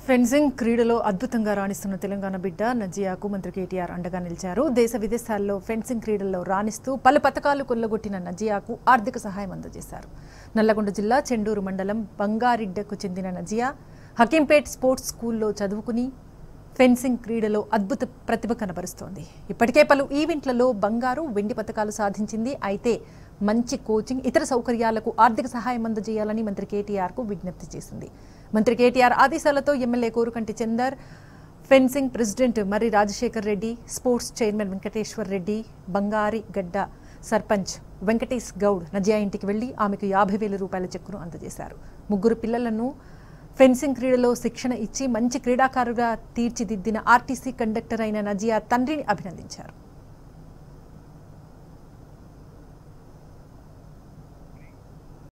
fencing క్రీడలో అద్భుతంగా రాణిస్తున్న తెలంగాణ బిడ్డ నజియాకు మంత్రి కేటీఆర్ అండగా నిలిచారు దేశ విదేశాల్లో ఫెన్సింగ్ క్రీడల్లో రాణిస్తూ పలు పథకాలు కొల్లగొట్టిన నజియాకు ఆర్థిక సహాయం అందజేశారు నల్లగొండ జిల్లా చెండూరు మండలం బంగారిడ్డకు చెందిన నజియా హకీంపేట్ స్పోర్ట్స్ స్కూల్లో చదువుకుని ఫెన్సింగ్ క్రీడలో అద్భుత ప్రతిభ కనబరుస్తోంది ఇప్పటికే పలు ఈవెంట్లలో బంగారు వెండి పథకాలు సాధించింది అయితే మంచి కోచింగ్ ఇతర సౌకర్యాలకు ఆర్థిక సహాయం అందజేయాలని మంత్రి కేటీఆర్కు విజ్ఞప్తి చేసింది మంత్రి కేటీఆర్ ఆదేశాలతో MLA Korukanti Chander fencing president Marri Rajasekhar Reddy sports chairman Venkateshwar Reddy Bangari Gadda sarpanch Venkatesh Goud Nazia ఇంటికి వెళ్లి ఆమెకు యాభై వేల రూపాయల చెక్కును అందజేశారు ముగ్గురు పిల్లలను ఫెన్సింగ్ క్రీడలో శిక్షణ ఇచ్చి మంచి క్రీడాకారుగా తీర్చిదిద్దిన ఆర్టీసీ కండక్టర్ అయిన నజియా తండ్రిని అభినందించారు